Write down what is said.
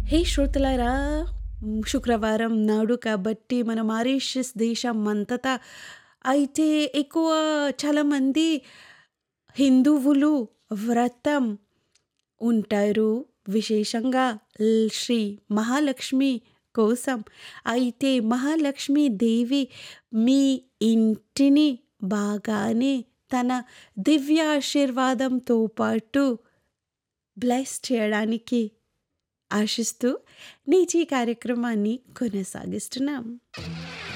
హే శ్రోతలారా మ్, శుక్రవారం నాడు కాబట్టి మన మారిషస్ దేశం అంతటా అయితే ఎక్కువ చాలామంది హిందువులు వ్రతం ఉంటారు విశేషంగా ల్- శ్రీ మహాలక్ష్మి కోసం అయితే మహాలక్ష్మి దేవి మీ ఇంటిని బాగానే తన దివ్య ఆశీర్వాదంతో పాటు బ్లెస్ చేయడానికి ఆశిస్తూ నేచి కార్యక్రమాన్ని కొనసాగిస్తున్నాం